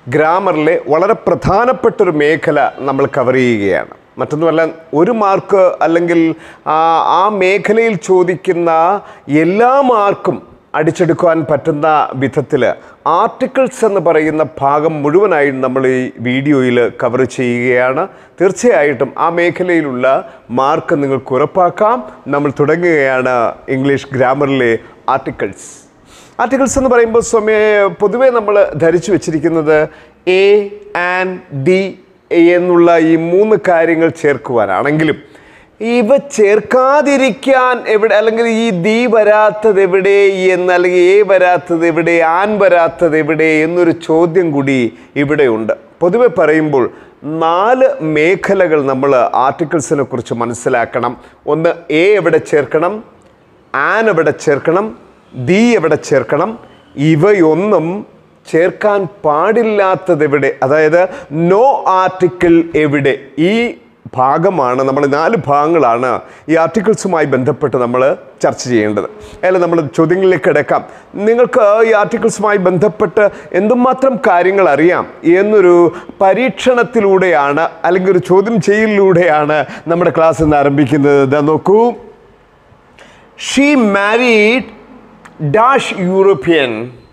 ഗ്രാമറിലെ വളരെ പ്രധാനപ്പെട്ട ഒരു മേഖല നമ്മൾ കവർ ചെയ്യുകയാണ് മറ്റൊന്നുമല്ല ഒരു മാർക്ക് അല്ലെങ്കിൽ ആ ആ മേഖലയിൽ ചോദിക്കുന്ന എല്ലാ മാർക്കും അടിച്ചെടുക്കുവാൻ പറ്റുന്ന വിധത്തിൽ ആർട്ടിക്കിൾസ് എന്ന് പറയുന്ന ഭാഗം മുഴുവനായും നമ്മൾ ഈ വീഡിയോയിൽ കവർ ചെയ്യുകയാണ് തീർച്ചയായിട്ടും ആ മേഖലയിലുള്ള മാർക്ക് നിങ്ങൾക്ക് ഉറപ്പാക്കാം നമ്മൾ തുടങ്ങുകയാണ് ഇംഗ്ലീഷ് ഗ്രാമറിലെ ആർട്ടിക്കിൾസ് ആർട്ടിക്കിൾസ് എന്ന് പറയുമ്പോൾ സ്വമേ പൊതുവേ നമ്മൾ ധരിച്ചു വെച്ചിരിക്കുന്നത് എ ആൻഡ് ഡി എന്നുള്ള ഈ മൂന്ന് കാര്യങ്ങൾ ചേർക്കുവാനാണെങ്കിലും ഇവ ചേർക്കാതിരിക്കാൻ എവിടെ അല്ലെങ്കിൽ ഈ ദി വരാത്തത് എവിടെ എന്ന് അല്ലെങ്കിൽ എ വരാത്തത് എവിടെ ആൻ വരാത്തത് എവിടെ എന്നൊരു ചോദ്യം കൂടി ഇവിടെയുണ്ട് പൊതുവെ പറയുമ്പോൾ നാല് മേഖലകൾ നമ്മൾ ആർട്ടിക്കിൾസിനെ കുറിച്ച് മനസ്സിലാക്കണം ഒന്ന് എ എവിടെ ചേർക്കണം ആൻ എവിടെ ചേർക്കണം ദി എവിടെ ചേർക്കണം ഇവയൊന്നും ചേർക്കാൻ പാടില്ലാത്തത് എവിടെ അതായത് നോ ആർട്ടിക്കിൾ എവിടെ ഈ ഭാഗമാണ് നമ്മൾ നാല് ഭാഗങ്ങളാണ് ഈ ആർട്ടിക്കിൾസുമായി ബന്ധപ്പെട്ട് നമ്മൾ ചർച്ച ചെയ്യേണ്ടത് അല്ല നമ്മൾ ചോദ്യങ്ങളിലേക്ക് കിടക്കാം നിങ്ങൾക്ക് ഈ ആർട്ടിക്കിൾസുമായി ബന്ധപ്പെട്ട് എന്തുമാത്രം കാര്യങ്ങൾ അറിയാം എന്നൊരു പരീക്ഷണത്തിലൂടെയാണ് അല്ലെങ്കിൽ ഒരു ചോദ്യം ചെയ്യലിലൂടെയാണ് നമ്മുടെ ക്ലാസ് ഇന്ന് ആരംഭിക്കുന്നത് ഇതാ നോക്കൂ she married dash European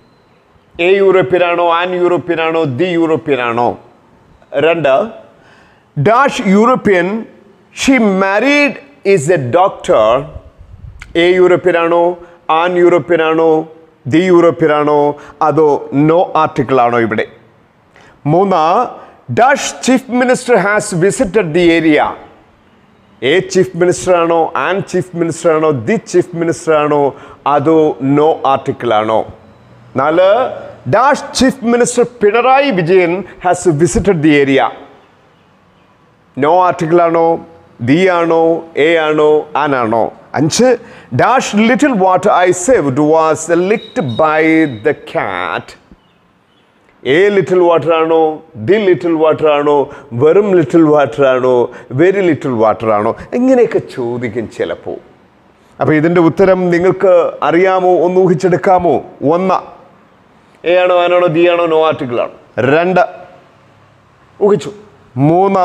a European ആണോ ആൻ യൂറോപ്യൻ ആണോ ദി യൂറോപ്യൻ ആണോ രണ്ട് dash European she married is a doctor a European ആണോ ആൻ യൂറോപ്യൻ ആണോ ദി യൂറോപ്യൻ ആണോ അതോ നോ ആർട്ടിക്കിൾ ആണോ ഇവിടെ മൂന്ന് dash chief minister has visited the area a chief minister ആണോ ആൻ ചീഫ് മിനിസ്റ്റർ ആണോ ദി ചീഫ് മിനിസ്റ്റർ ആണോ അതോ നോ ആർട്ടിക്കിൾ ആണോ നാല് dash chief minister Pinarayi Vijayan has visited the area no article ആണോ ദി ആണോ എ ആണോ ആൻ ആണോ അഞ്ച് dash little water I saved was licked by the cat a little water ആണോ ദി ലിറ്റിൽ വാട്ടർ ആണോ വെറും ലിറ്റിൽ വാട്ടർ ആണോ വെരി ലിറ്റിൽ വാട്ടർ ആണോ ഇങ്ങനെയൊക്കെ ചോദിക്കും ചിലപ്പോൾ അപ്പോൾ ഇതിൻ്റെ ഉത്തരം നിങ്ങൾക്ക് അറിയാമോ ഒന്ന് ഊഹിച്ചെടുക്കാമോ ഒന്ന് എ ആണോ ആനാണോ ദി ആണോ നോ ആർട്ടിക്കിൾ ആണോ രണ്ട് ഊഹിച്ചു മൂന്ന്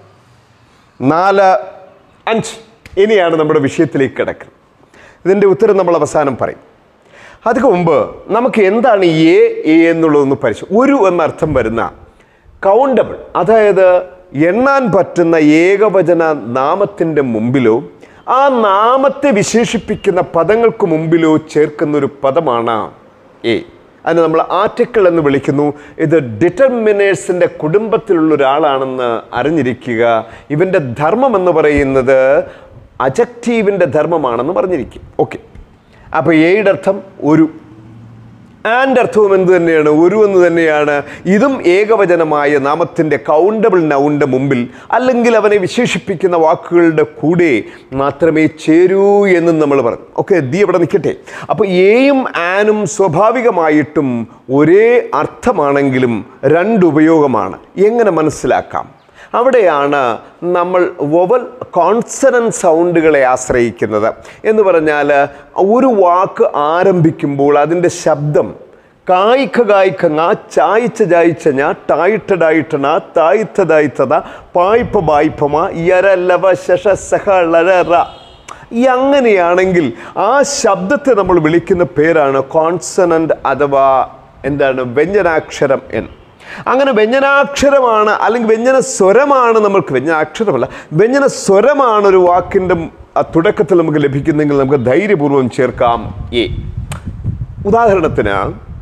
നാല് അഞ്ച് ഇനിയാണ് നമ്മുടെ വിഷയത്തിലേക്ക് കിടക്കുന്നത് ഇതിൻ്റെ ഉത്തരം നമ്മൾ അവസാനം പറയും അതിന് മുമ്പ് നമുക്ക് എന്താണ് എ എ എന്നുള്ളതൊന്ന് പരിശോ ഒരു എന്നർത്ഥം വരുന്ന കൗണ്ടബിൾ അതായത് എണ്ണാൻ പറ്റുന്ന ഏകവചന നാമത്തിൻ്റെ മുമ്പിലോ ആ നാമത്തെ വിശേഷിപ്പിക്കുന്ന പദങ്ങൾക്ക് മുമ്പിലോ ചേർക്കുന്ന ഒരു പദമാണ് എ അതിന് നമ്മൾ ആർട്ടിക്കിൾ എന്ന് വിളിക്കുന്നു ഇത് ഡിറ്റർമിനേഴ്സിൻ്റെ കുടുംബത്തിലുള്ള ഒരാളാണെന്ന് അറിഞ്ഞിരിക്കുക ഇവൻ്റെ ധർമ്മം എന്ന് പറയുന്നത് അജക്റ്റീവിൻ്റെ ധർമ്മമാണെന്ന് പറഞ്ഞിരിക്കും ഓക്കെ അപ്പോൾ എയുടെ അർത്ഥം ഒരു ആൻ്റെ അർത്ഥവും എന്ത് തന്നെയാണ് ഒരു എന്ന് തന്നെയാണ് ഇതും ഏകവചനമായ നാമത്തിൻ്റെ കൗണ്ടബിൾ നൗണിൻ്റെ മുമ്പിൽ അല്ലെങ്കിൽ അവനെ വിശേഷിപ്പിക്കുന്ന വാക്കുകളുടെ കൂടെ മാത്രമേ ചേരൂ എന്നും നമ്മൾ പറഞ്ഞു ഓക്കെ ദി അവിടെ നിൽക്കട്ടെ അപ്പോൾ എയും ആനും സ്വാഭാവികമായിട്ടും ഒരേ അർത്ഥമാണെങ്കിലും രണ്ട് ഉപയോഗമാണ് എങ്ങനെ മനസ്സിലാക്കാം അവിടെയാണ് നമ്മൾ വൊവൽ കോൺസണൻ സൗണ്ടുകളെ ആശ്രയിക്കുന്നത് എന്ന് പറഞ്ഞാൽ ഒരു വാക്ക് ആരംഭിക്കുമ്പോൾ അതിൻ്റെ ശബ്ദം കായ്ക്ക കായ്ക്ക ങ ചായ്ച്ച ചായ്ച്ച ഞാ ടായിട്ടടായിട്ടണ തായ്ത്തതായ്ത്തത പായ്പ ബായ്പമ യര ലവ ശശ സഹ ലര റ ഈ അങ്ങനെയാണെങ്കിൽ ആ ശബ്ദത്തെ നമ്മൾ വിളിക്കുന്ന പേരാണ് കോൺസണൻ്റ് അഥവാ എന്താണ് വ്യഞ്ജനാക്ഷരം എന്ന് അങ്ങനെ വ്യഞ്ജനാക്ഷരമാണ് അല്ലെങ്കിൽ വ്യഞ്ജന സ്വരമാണ് നമ്മൾക്ക് വ്യഞ്ജനാക്ഷരമല്ല വ്യഞ്ജന സ്വരമാണ് ഒരു വാക്കിൻ്റെ തുടക്കത്തിൽ നമുക്ക് ലഭിക്കുന്നെങ്കിൽ നമുക്ക് ധൈര്യപൂർവ്വം ചേർക്കാം എ ഉദാഹരണത്തിന്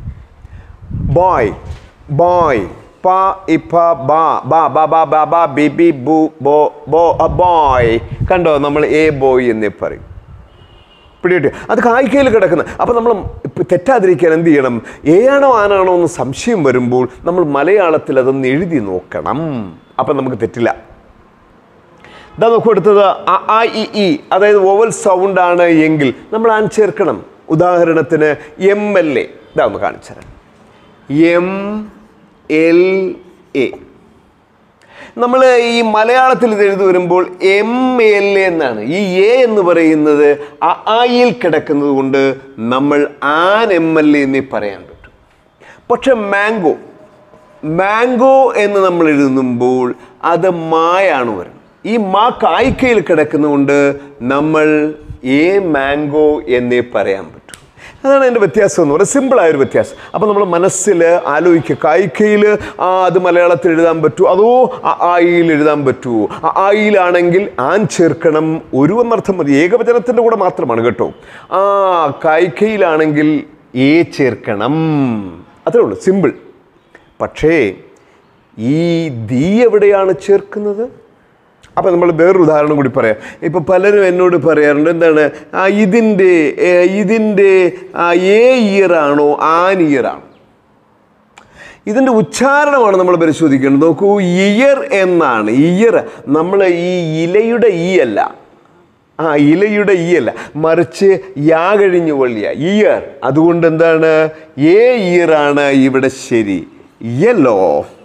ബോയ് ബോയ് പ ഇപ്പ ബാ ബാ ബാ ബാ ബാ ബാ ബി ബി ബു ബോ ബോ ബോയ് കണ്ടോ നമ്മൾ എ ബോയ് എന്നേ പറയും പിടികിട്ടി അത് കായ്ക്കയിൽ കിടക്കുന്നത് അപ്പോൾ നമ്മൾ ഇപ്പം തെറ്റാതിരിക്കാൻ എന്ത് ചെയ്യണം ഏ ആണോ ആനാണോ എന്ന് സംശയം വരുമ്പോൾ നമ്മൾ മലയാളത്തിൽ അതൊന്ന് എഴുതി നോക്കണം അപ്പം നമുക്ക് തെറ്റില്ല ഇതാ നോക്കൂ എടുത്തത് അ ആ ഇ ഇ അതായത് ഓവൽ സൗണ്ട് ആണ് എങ്കിൽ നമ്മൾ ആൻ ചേർക്കണം ഉദാഹരണത്തിന് എം എൽ എ ഇതാ ഒന്ന് കാണിച്ചു തരാം എം എൽ എ നമ്മൾ ഈ മലയാളത്തിൽ ഇത് എഴുതി വരുമ്പോൾ എം എൽ എ എന്നാണ് ഈ എ എന്ന് പറയുന്നത് അ ആയിൽ കിടക്കുന്നത് കൊണ്ട് നമ്മൾ ആൻ എം എൽ എ എന്നേ പറയാൻ പറ്റും പക്ഷെ മാംഗോ മാംഗോ എന്ന് നമ്മൾ എഴുതുമ്പോൾ അത് മായാണ് വരുന്നത് ഈ മാ കായ്ക്കയിൽ കിടക്കുന്നതുകൊണ്ട് നമ്മൾ ഏ മാംഗോ എന്നേ പറയാൻ പറ്റൂ അതാണ് അതിൻ്റെ വ്യത്യാസം എന്ന് പറയുന്നത് സിമ്പിളായൊരു വ്യത്യാസം അപ്പോൾ നമ്മൾ മനസ്സിൽ ആലോചിക്കുക കായ്ക്കയിൽ ആ അത് മലയാളത്തിൽ എഴുതാൻ പറ്റൂ അതോ ആ ആയിൽ എഴുതാൻ പറ്റൂ ആ ആയിലാണെങ്കിൽ ആൻ ചേർക്കണം ഒരു എന്നർത്ഥം മതി ഏകവചനത്തിൻ്റെ കൂടെ മാത്രമാണ് കേട്ടോ ആ കായ്ക്കയിലാണെങ്കിൽ ഏ ചേർക്കണം അത്രേ ഉള്ളൂ സിമ്പിൾ പക്ഷേ ഈ ദീ എവിടെയാണ് ചേർക്കുന്നത് അപ്പം നമ്മൾ വേറൊരു ഉദാഹരണം കൂടി പറയാം ഇപ്പം പലരും എന്നോട് പറയാറുണ്ട് എന്താണ് ആ ഇതിൻ്റെ ഏ, ഇതിൻ്റെ ആ, ഏ ഇയറാണോ ആൻ ഇയറാണോ ഇതിൻ്റെ ഉച്ചാരണമാണ് നമ്മൾ പരിശോധിക്കേണ്ടത് നോക്കൂ ഇയർ എന്നാണ് ഇയർ നമ്മൾ ഈ ഇലയുടെ ഈ അല്ല ആ ഇലയുടെ ഈ അല്ല മറിച്ച് യാ കഴിഞ്ഞു വള്ളിയ ഇയർ അതുകൊണ്ട് എന്താണ് ഏ ഇയറാണ് ഇവിടെ ശരി യെല്ലോ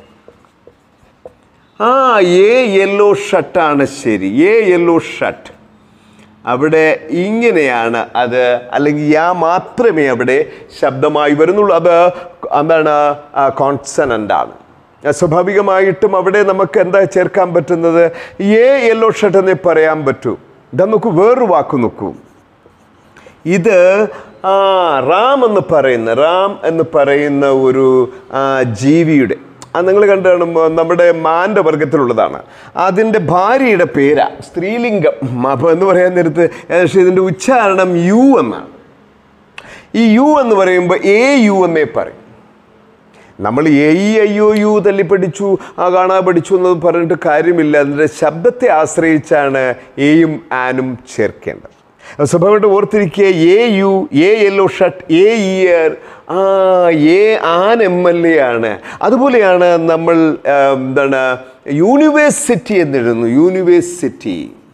ആ ഏ യെല്ലോ ഷർട്ടാണ് ശരി ഏ യെല്ലോ ഷർട്ട് അവിടെ ഇങ്ങനെയാണ് അത് അല്ലെങ്കിൽ യാ മാത്രമേ അവിടെ ശബ്ദമായി വരുന്നുള്ളൂ അത് എന്താണ് കോൺസനൻ്റ് ആണ് സ്വാഭാവികമായിട്ടും അവിടെ നമുക്ക് എന്താ ചേർക്കാൻ പറ്റുന്നത് ഏ യെല്ലോ ഷർട്ട് എന്നേ പറയാൻ പറ്റൂ ഇതാ നോക്കൂ വേറൊരു വാക്ക് നോക്കൂ ഇത് ആ റാം എന്ന് പറയുന്ന റാം എന്ന് പറയുന്ന ഒരു ആ, ജീവിയുടെ അത് നിങ്ങൾ കണ്ടു കാണുമ്പോൾ നമ്മുടെ മാൻ്റെ വർഗത്തിലുള്ളതാണ് അതിൻ്റെ ഭാര്യയുടെ പേരാ സ്ത്രീലിംഗം അപ്പോൾ എന്ന് പറയാൻ നേരത്ത് ഏകദേശം ഇതിൻ്റെ ഉച്ചാരണം യു എന്നാണ് ഈ യു എന്ന് പറയുമ്പോൾ എ യു എന്നേ പറയും നമ്മൾ എ ഇ അയ്യോ യു തല്ലി പഠിച്ചു ആ കാണാ പഠിച്ചു എന്നത് പറഞ്ഞിട്ട് കാര്യമില്ല അതിൻ്റെ ശബ്ദത്തെ ആശ്രയിച്ചാണ് എയും ആനും ചേർക്കേണ്ടത് സ്വഭാവമായിട്ട് ഓർത്തിരിക്കുക a U a yellow shirt a year ആ a an M L A ആണ് അതുപോലെയാണ് നമ്മൾ ആ, എന്താണ് യൂണിവേഴ്സിറ്റി എന്നെഴുതുന്നു യൂണിവേഴ്സിറ്റി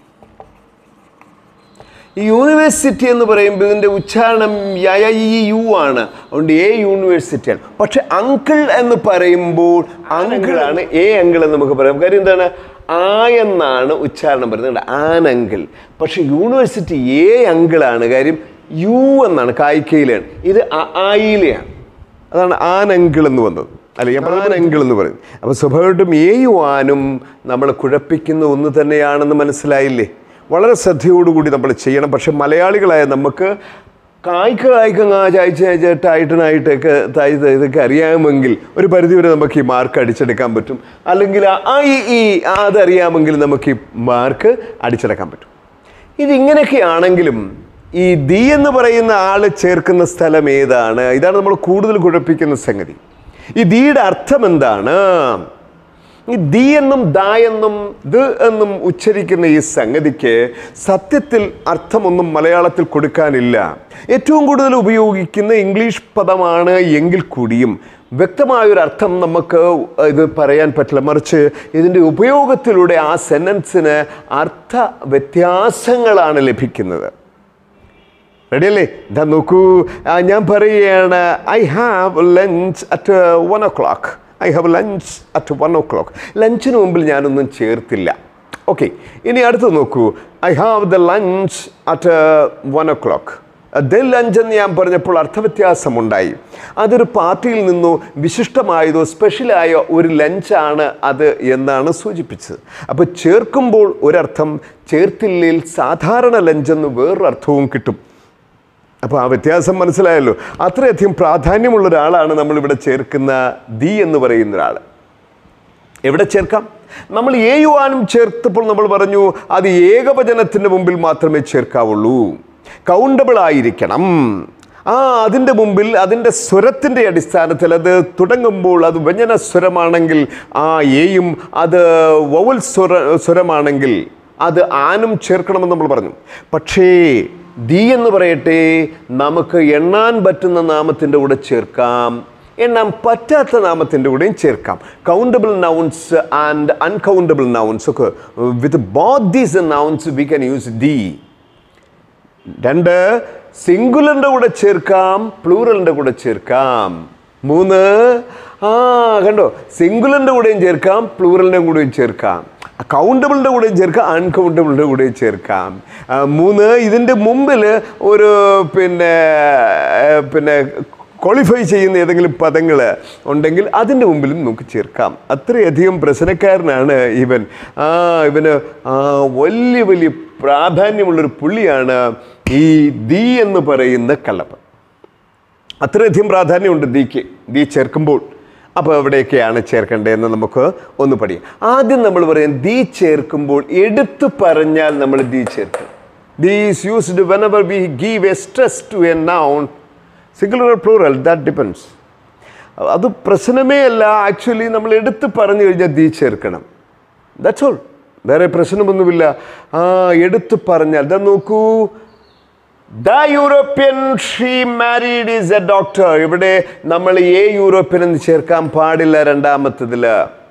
ഈ യൂണിവേഴ്സിറ്റി എന്ന് പറയുമ്പോൾ ഇതിൻ്റെ ഉച്ചാരണം യ ഈ യു ആണ് അതുകൊണ്ട് എ യൂണിവേഴ്സിറ്റിയാണ് പക്ഷെ അങ്കിൾ എന്ന് പറയുമ്പോൾ അങ്കിളാണ് എ അങ്കിൾ എന്ന് നമുക്ക് പറയാം കാര്യം എന്താണ് ആ എന്നാണ് ഉച്ചാരണം പറയുന്നത് ആൻ അങ്കിൾ പക്ഷെ യൂണിവേഴ്സിറ്റി എ അങ്കിളാണ് കാര്യം യു എന്നാണ് കായ്ക്കയിലാണ് ഇത് അ- ആയിലെയാണ് അതാണ് ആൻ അങ്കിൾ എന്ന് വന്നത് അല്ല ഞാൻ പറഞ്ഞ അങ്കിൾ എന്ന് പറയും അപ്പോൾ സ്വാഭാവികമായിട്ടും ഏയും ആനും നമ്മൾ കുഴപ്പിക്കുന്ന ഒന്ന് തന്നെയാണെന്ന് മനസ്സിലായില്ലേ വളരെ ശ്രദ്ധയോടുകൂടി നമ്മൾ ചെയ്യണം പക്ഷെ മലയാളികളായ നമുക്ക് കായ്ക്ക കായ്ക്ക കാ ചായ്ച്ച ചായ്ച്ചായിട്ടനായിട്ടൊക്കെ തായ് ഇതൊക്കെ അറിയാമെങ്കിൽ ഒരു പരിധിവരെ നമുക്ക് ഈ മാർക്ക് അടിച്ചെടുക്കാൻ പറ്റും അല്ലെങ്കിൽ ആ ആ, ഈ ഈ ആ, അതറിയാമെങ്കിൽ നമുക്ക് ഈ മാർക്ക് അടിച്ചെടുക്കാൻ പറ്റും ഇതിങ്ങനെയൊക്കെ ആണെങ്കിലും ഈ ദി എന്ന് പറയുന്ന ആള് ചേർക്കുന്ന സ്ഥലം ഏതാണ് ഇതാണ് നമ്മൾ കൂടുതൽ കുഴപ്പിക്കുന്ന സംഗതി ഈ ദിയുടെ അർത്ഥം എന്താണ് ഈ ദി എന്നും ദ എന്നും ദ് എന്നും ഉച്ചരിക്കുന്ന ഈ സംഗതിക്ക് സത്യത്തിൽ അർത്ഥമൊന്നും മലയാളത്തിൽ കൊടുക്കാനില്ല ഏറ്റവും കൂടുതൽ ഉപയോഗിക്കുന്ന ഇംഗ്ലീഷ് പദമാണ് എങ്കിൽ കൂടിയും വ്യക്തമായൊരു അർത്ഥം നമുക്ക് ഇത് പറയാൻ പറ്റില്ല മറിച്ച് ഇതിൻ്റെ ഉപയോഗത്തിലൂടെ ആ സെൻറ്റൻസിന് അർത്ഥ വ്യത്യാസങ്ങളാണ് ലഭിക്കുന്നത് റെഡിയല്ലേ ഇതാ നോക്കൂ ആ, ഞാൻ പറയുകയാണ് I have lunch at one o'clock I have lunch at one o'clock ലഞ്ചിന് മുമ്പിൽ ഞാനൊന്നും ചേർത്തില്ല ഓക്കെ ഇനി അടുത്ത് നോക്കൂ I have the lunch at one o'clock the lunch എന്ന് ഞാൻ പറഞ്ഞപ്പോൾ അർത്ഥവ്യത്യാസമുണ്ടായി അതൊരു പാർട്ടിയിൽ നിന്നോ വിശിഷ്ടമായതോ സ്പെഷ്യലായ ഒരു ലഞ്ചാണ് അത് എന്നാണ് സൂചിപ്പിച്ചത് അപ്പോൾ ചേർക്കുമ്പോൾ ഒരർത്ഥം ചേർത്തില്ലെങ്കിൽ സാധാരണ ലഞ്ചെന്ന് വേറൊരു അർത്ഥവും കിട്ടും അപ്പോൾ ആ വ്യത്യാസം മനസ്സിലായല്ലോ അത്രയധികം പ്രാധാന്യമുള്ള ഒരാളാണ് നമ്മളിവിടെ ചേർക്കുന്ന ദി എന്ന് പറയുന്ന ഒരാൾ എവിടെ ചേർക്കാം നമ്മൾ ഏയുവാനും ചേർത്തപ്പോൾ നമ്മൾ പറഞ്ഞു അത് ഏകവചനത്തിൻ്റെ മുമ്പിൽ മാത്രമേ ചേർക്കാവുള്ളൂ കൗണ്ടബിൾ ആയിരിക്കണം ആ അതിൻ്റെ മുമ്പിൽ അതിൻ്റെ സ്വരത്തിൻ്റെ അടിസ്ഥാനത്തിൽ അത് തുടങ്ങുമ്പോൾ അത് വ്യഞ്ജന സ്വരമാണെങ്കിൽ ആ ഏയും അത് വവൽ സ്വര സ്വരമാണെങ്കിൽ അത് ആനും ചേർക്കണമെന്ന് നമ്മൾ പറഞ്ഞു പക്ഷേ ദി എന്ന് പറയട്ടെ നമുക്ക് എണ്ണാൻ പറ്റുന്ന നാമത്തിൻ്റെ കൂടെ ചേർക്കാം എണ്ണാൻ പറ്റാത്ത നാമത്തിൻ്റെ കൂടെയും ചേർക്കാം countable nouns and uncountable nouns ഒക്കെ with both these nouns we can use the രണ്ട് സിംഗുലറിൻ്റെ കൂടെ ചേർക്കാം പ്ലൂറലിൻ്റെ കൂടെ ചേർക്കാം മൂന്ന് ആ കണ്ടോ സിംഗുലറിൻ്റെ കൂടെയും ചേർക്കാം പ്ലൂറലിൻ്റെ കൂടെയും ചേർക്കാം കൗണ്ടബിളിൻ്റെ കൂടെയും ചേർക്കാം അൺകൗണ്ടബിളിൻ്റെ കൂടെയും ചേർക്കാം ആ, മൂന്ന് ഇതിൻ്റെ മുമ്പിൽ ഒരു പിന്നെ ആ, പിന്നെ ക്വാളിഫൈ ചെയ്യുന്ന ഏതെങ്കിലും പദങ്ങൾ ഉണ്ടെങ്കിൽ അതിൻ്റെ മുമ്പിലും നമുക്ക് ചേർക്കാം അത്രയധികം പ്രശ്നക്കാരനാണ് ഇവൻ ആ ഇവന് ആ വലിയ വലിയ പ്രാധാന്യമുള്ളൊരു പുള്ളിയാണ് ഈ ദീ എന്ന് പറയുന്ന കള്ളപ്പൻ അത്രയധികം പ്രാധാന്യമുണ്ട് ദീക്ക് ദീ ചേർക്കുമ്പോൾ അപ്പോൾ എവിടെയൊക്കെയാണ് ചേർക്കേണ്ടതെന്ന് നമുക്ക് ഒന്ന് പഠിക്കാം ആദ്യം നമ്മൾ പറയും ദീ ചേർക്കുമ്പോൾ എടുത്തു പറഞ്ഞാൽ നമ്മൾ ദീ ചേർക്കും the is used whenever we give a stress to a noun singular plural that depends അത് പ്രശ്നമേ അല്ല ആക്ച്വലി നമ്മൾ എടുത്ത് പറഞ്ഞു കഴിഞ്ഞാൽ ദീ ചേർക്കണം ദാറ്റ്സ് ഓൾ വേറെ പ്രശ്നമൊന്നുമില്ല ആ എടുത്ത് പറഞ്ഞാൽ ഇതാ നോക്കൂ the European she married is a doctor ഇവിടെ നമ്മൾ ഏ യൂറോപ്യൻ എന്ന് ചേർക്കാൻ പാടില്ല രണ്ടാമത്തതില്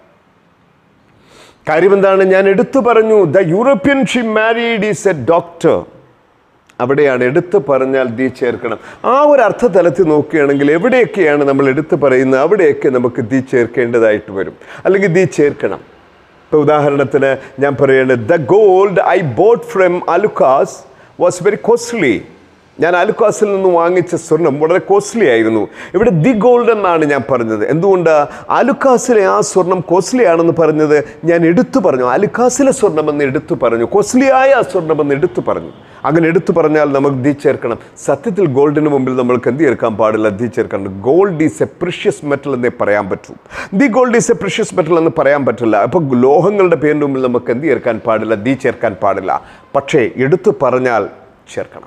കാര്യം എന്താണ് ഞാൻ എടുത്തു പറഞ്ഞു the European she married is a doctor അവിടെയാണ് എടുത്തു പറഞ്ഞാൽ ദീ ചേർക്കണം ആ ഒരു അർത്ഥതലത്തിൽ നോക്കുകയാണെങ്കിൽ എവിടെയൊക്കെയാണ് നമ്മൾ എടുത്തു പറയുന്നത് അവിടെയൊക്കെ നമുക്ക് ദീ ചേർക്കേണ്ടതായിട്ട് വരും അല്ലെങ്കിൽ ദീ ചേർക്കണം ഇപ്പോൾ ഉദാഹരണത്തിന് ഞാൻ പറയുന്നത് the gold I bought from Alukkas was very costly ഞാൻ അലുക്കാസിൽ നിന്ന് വാങ്ങിച്ച സ്വർണം വളരെ കോസ്റ്റ്ലി ആയിരുന്നു ഇവിടെ ദി ഗോൾഡ് എന്നാണ് ഞാൻ പറഞ്ഞത് എന്തുകൊണ്ട് അലുക്കാസിലെ ആ സ്വർണം കോസ്റ്റ്ലി ആണെന്ന് പറഞ്ഞത് ഞാൻ എടുത്തു പറഞ്ഞു അലുക്കാസിലെ സ്വർണം എന്ന് എടുത്തു പറഞ്ഞു കോസ്റ്റ്ലിയായ ആ സ്വർണം എന്ന് എടുത്തു പറഞ്ഞു അങ്ങനെ എടുത്തു പറഞ്ഞാൽ നമുക്ക് ദി ചേർക്കണം സത്യത്തിൽ ഗോൾഡിന് മുമ്പിൽ നമ്മൾക്ക് എന്ത് ചേർക്കാൻ പാടില്ല ദി ചേർക്കണം gold is a precious metal എന്നേ പറയാൻ പറ്റൂ the gold is a precious metal എന്ന് പറയാൻ പറ്റില്ല അപ്പോൾ ലോഹങ്ങളുടെ പേരിന് മുമ്പിൽ നമുക്ക് എന്ത് ചേർക്കാൻ പാടില്ല ദി ചേർക്കാൻ പാടില്ല പക്ഷേ എടുത്തു പറഞ്ഞാൽ ചേർക്കണം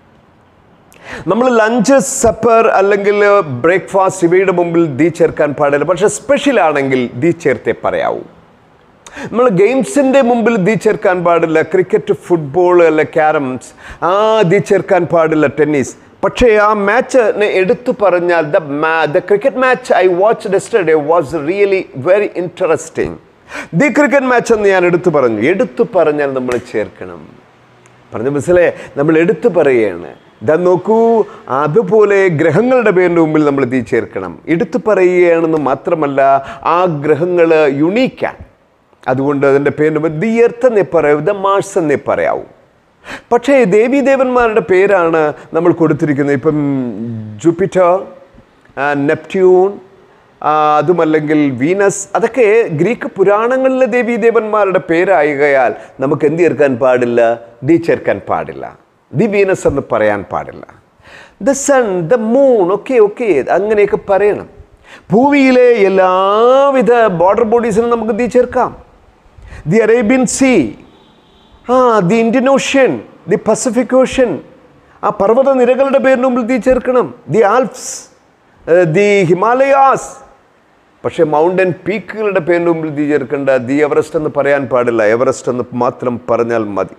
നമ്മൾ ലഞ്ച് സപ്പർ അല്ലെങ്കിൽ ബ്രേക്ക്ഫാസ്റ്റ് ഇവയുടെ മുമ്പിൽ ദി ചേർക്കാൻ പാടില്ല പക്ഷെ സ്പെഷ്യൽ ആണെങ്കിൽ ദി ചേർത്തേ പറയാവൂ നമ്മൾ ഗെയിംസിൻ്റെ മുമ്പിൽ ദി ചേർക്കാൻ പാടില്ല ക്രിക്കറ്റ് ഫുട്ബോൾ അല്ല ക്യാരംസ് ആ ദി ചേർക്കാൻ പാടില്ല ടെന്നീസ് പക്ഷേ ആ മാച്ച് എടുത്തു പറഞ്ഞാൽ the the cricket match I watch yesterday was really very interesting the cricket match എന്ന് ഞാൻ എടുത്തു പറഞ്ഞു എടുത്തു പറഞ്ഞാൽ നമ്മൾ ചേർക്കണം പറഞ്ഞ മനസ്സിലെ നമ്മൾ എടുത്തു പറയുകയാണ് ഇതാ നോക്കൂ അതുപോലെ ഗ്രഹങ്ങളുടെ പേരിൻ്റെ മുമ്പിൽ നമ്മൾ തീ ചേർക്കണം എടുത്തു പറയുകയാണെന്ന് മാത്രമല്ല ആ ഗ്രഹങ്ങൾ യുണീക്കാണ് അതുകൊണ്ട് അതിൻ്റെ പേരിന് ദി എർത്ത് എന്നേ പറയാവൂ ദ മാർസ് എന്നേ പറയാവൂ പക്ഷേ ദേവീദേവന്മാരുടെ പേരാണ് നമ്മൾ കൊടുത്തിരിക്കുന്നത് ഇപ്പം ജൂപ്പിറ്റർ നെപ്റ്റ്യൂൺ ആ, അതുമല്ലെങ്കിൽ വീനസ് അതൊക്കെ ഗ്രീക്ക് പുരാണങ്ങളിലെ ദേവീദേവന്മാരുടെ പേരായകയാൽ നമുക്ക് എന്ത് ചേർക്കാൻ പാടില്ല ദി ചേർക്കാൻ പാടില്ല ദി വീനസ് എന്ന് പറയാൻ പാടില്ല ദ സൺ ദ മൂൺ ഒക്കെ ഒക്കെ അങ്ങനെയൊക്കെ പറയണം ഭൂമിയിലെ എല്ലാവിധ ബോർഡർ ബോഡീസിനും നമുക്ക് ദി ചേർക്കാം ദി അറേബ്യൻ സീ ആ the Indian ocean the Pacific ocean ആ പർവ്വത നിരകളുടെ പേരിന് മുമ്പിൽ തീ ചേർക്കണം ദി ആൽപ്സ് ദി ഹിമാലയാസ് പക്ഷേ മൗണ്ടൻ പീക്കുകളുടെ പേരിന് മുമ്പിൽ തീ ചേർക്കേണ്ട ദി എവറസ്റ്റ് എന്ന് പറയാൻ പാടില്ല എവറസ്റ്റ് എന്ന് മാത്രം പറഞ്ഞാൽ മതി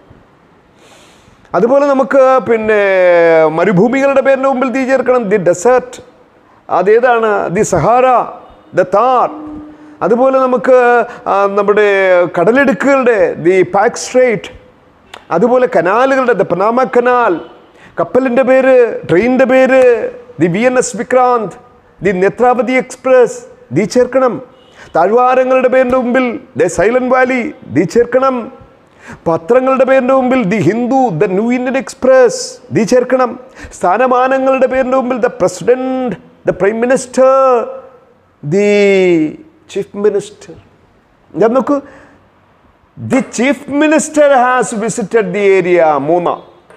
അതുപോലെ നമുക്ക് പിന്നെ മരുഭൂമികളുടെ പേരിന് മുമ്പിൽ തീ ചേർക്കണം ദി ഡെസേർട്ട് അതേതാണ് ദി സഹാര ദ താർ അതുപോലെ നമുക്ക് ആ, നമ്മുടെ കടലിടുക്കുകളുടെ ദി പാക്ക് സ്ട്രേറ്റ് അതുപോലെ കനാലുകളുടെ ദ പനാമ കനാൽ കപ്പലിൻ്റെ പേര് ട്രെയിനിൻ്റെ പേര് the V N S Vikrant the Netravati express the ചേർക്കണം താഴ്വാരങ്ങളുടെ പേരിൻ്റെ മുമ്പിൽ ദ സൈലന്റ് വാലി ദി ചേർക്കണം പത്രങ്ങളുടെ പേരിൻ്റെ മുമ്പിൽ the Hindu the new Indian express the ചേർക്കണം സ്ഥാനമാനങ്ങളുടെ പേരിൻ്റെ മുമ്പിൽ the president the prime minister the chief minister ഞാൻ നോക്കൂ the chief minister has visited the area മൂന്ന്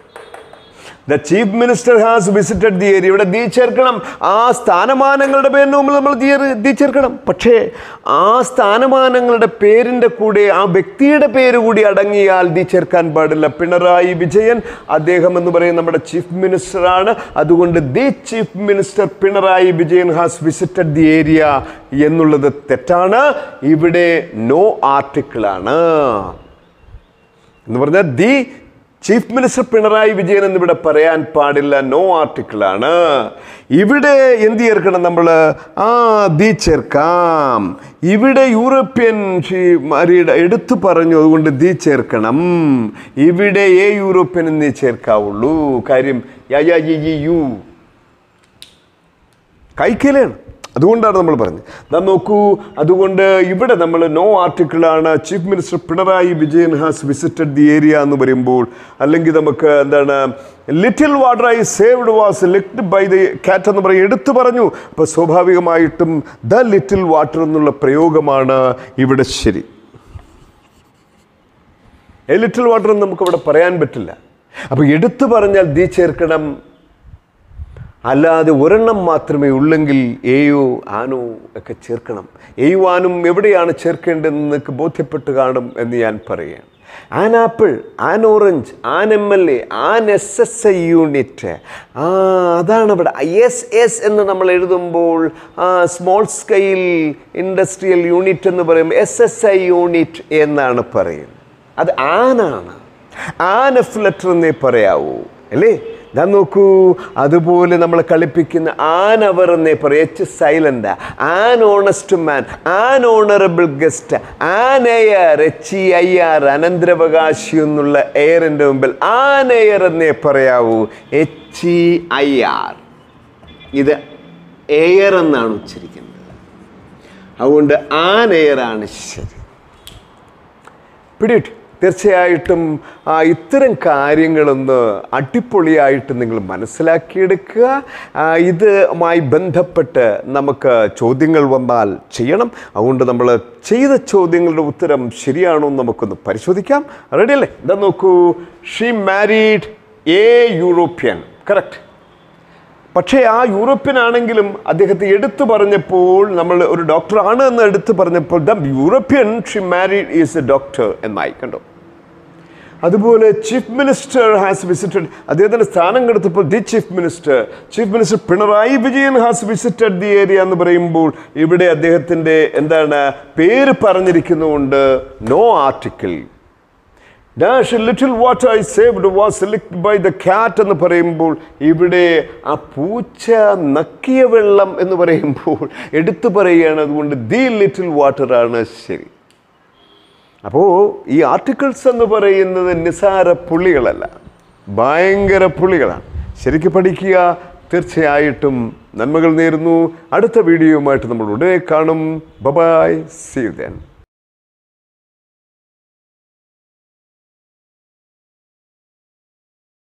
the chief minister has visited the area ഇവിടെ ദീ ചേർക്കണം ആ സ്ഥാനമാനങ്ങളുടെ പേരിന് മുമ്പിൽ നമ്മൾ ദീ ദീ ചേർക്കണം പക്ഷേ ആ സ്ഥാനമാനങ്ങളുടെ പേരിൻ്റെ കൂടെ ആ വ്യക്തിയുടെ പേര് കൂടി അടങ്ങിയാൽ ദീ ചേർക്കാൻ പാടില്ല പിണറായി വിജയൻ അദ്ദേഹം എന്ന് പറയുന്ന നമ്മുടെ ചീഫ് മിനിസ്റ്ററാണ് അതുകൊണ്ട് the chief minister Pinarayi Vijayan has visited the area എന്നുള്ളത് തെറ്റാണ് ഇവിടെ നോ ആർട്ടിക്കിളാണ് എന്ന് പറഞ്ഞാൽ the chief minister Pinarayi Vijayan എന്നിവിടെ പറയാൻ പാടില്ല നോ ആർട്ടിക്കിളാണ് ഇവിടെ എന്ത് ചേർക്കണം നമ്മൾ ആ ദി ചേർക്കാം ഇവിടെ യൂറോപ്യൻ മാരിയുടെ എടുത്തു പറഞ്ഞു അതുകൊണ്ട് ദി ചേർക്കണം ഇവിടെ ഏ യൂറോപ്യൻ എന്നേ ചേർക്കാവുള്ളൂ കാര്യം യാ യാ യി, യി, യു കൈക്കലാണ് അതുകൊണ്ടാണ് നമ്മൾ പറഞ്ഞത് നാം നോക്കൂ അതുകൊണ്ട് ഇവിടെ നമ്മൾ നോ ആർട്ടിക്കിളാണ് chief minister Pinarayi Vijayan has visited the area എന്ന് പറയുമ്പോൾ അല്ലെങ്കിൽ നമുക്ക് എന്താണ് little water I saved was licked by the cat എന്ന് പറയും എടുത്തു പറഞ്ഞു അപ്പോൾ സ്വാഭാവികമായിട്ടും ദ ലിറ്റിൽ വാട്ടർ എന്നുള്ള പ്രയോഗമാണ് ഇവിടെ ശരി എ ലിറ്റിൽ വാട്ടർ എന്ന് നമുക്ക് ഇവിടെ പറയാൻ പറ്റില്ല അപ്പോൾ എടുത്തു പറഞ്ഞാൽ ദീ ചേർക്കണം അല്ലാതെ ഒരെണ്ണം മാത്രമേ ഉള്ളെങ്കിൽ ഏയോ ആനോ ഒക്കെ ചേർക്കണം ഏയോ ആനും എവിടെയാണ് ചേർക്കേണ്ടതെന്ന് നിങ്ങൾക്ക് ബോധ്യപ്പെട്ട് കാണും എന്ന് ഞാൻ പറയുകയാണ് an apple an orange an M L A an S S I unit ആ അതാണ് ഇവിടെ എസ് എസ് എന്ന് നമ്മൾ എഴുതുമ്പോൾ ആ സ്മോൾ സ്കെയിൽ ഇൻഡസ്ട്രിയൽ യൂണിറ്റ് എന്ന് പറയും എസ് എസ് ഐ യൂണിറ്റ് എന്നാണ് പറയുന്നത് അത് ആനാണ് ആൻ എഫ് ലെറ്റർ എന്നേ പറയാവൂ അല്ലേ ഞാൻ നോക്കൂ അതുപോലെ നമ്മൾ കളിപ്പിക്കുന്ന ആൻ അവർ എന്നേ പറയും H silent an honest man an honourable guest an heir H E I R അനന്തരാവകാശി എന്നുള്ള എയറിൻ്റെ മുമ്പിൽ ആൻ എയർ എന്നേ പറയാവൂ എച്ച് ഇ ഐ ആർ ഇത് എയർ എന്നാണ് ഉച്ചരിക്കുന്നത് അതുകൊണ്ട് ആൻ എയറാണ് ശരി പിടിയിട്ട് തീർച്ചയായിട്ടും ആ, ഇത്തരം കാര്യങ്ങളൊന്ന് അടിപൊളിയായിട്ട് നിങ്ങൾ മനസ്സിലാക്കിയെടുക്കുക ആ, ഇതുമായി ബന്ധപ്പെട്ട് നമുക്ക് ചോദ്യങ്ങൾ വന്നാൽ ചെയ്യണം അതുകൊണ്ട് നമ്മൾ ചെയ്ത ചോദ്യങ്ങളുടെ ഉത്തരം ശരിയാണോ എന്ന് നമുക്കൊന്ന് പരിശോധിക്കാം റെഡി അല്ലേ ഇതാ നോക്കൂ she married a European correct പക്ഷേ ആ യൂറോപ്യൻ ആണെങ്കിലും അദ്ദേഹത്തെ എടുത്തു പറഞ്ഞപ്പോൾ നമ്മൾ ഒരു ഡോക്ടറാണ് എന്ന് എടുത്തു പറഞ്ഞപ്പോൾ the European she married is a doctor എന്നായി കണ്ടോ അതുപോലെ ചീഫ് മിനിസ്റ്റർ ഹാസ് വിസിറ്റഡ് അദ്ദേഹത്തിന്റെ സ്ഥാനം കെടുത്തപ്പോൾ the chief minister chief minister Pinarayi Vijayan has visited the area എന്ന് പറയുമ്പോൾ ഇവിടെ അദ്ദേഹത്തിന്റെ എന്താണ് പേര് പറഞ്ഞിരിക്കുന്നുകൊണ്ട് no article dash little water I saved was licked by the cat എന്ന് പറയുമ്പോൾ ഇവിടെ ആ പൂച്ച നക്കിയ വെള്ളം എന്ന് പറയുമ്പോൾ എടുത്തു പറയുകയാണ് അതുകൊണ്ട് ദി ലിറ്റിൽ വാട്ടർ ആണ് ശരി അപ്പോൾ ഈ ആർട്ടിക്കിൾസ് എന്ന് പറയുന്നത് നിസാര പുള്ളികളല്ല ഭയങ്കര പുള്ളികളാണ് ശരിക്കും പഠിക്കുക തീർച്ചയായിട്ടും നന്മകൾ നേരുന്നു അടുത്ത വീഡിയോയുമായിട്ട് നമ്മൾ ഉടനെ കാണും ബബായ് സീ ദെൻ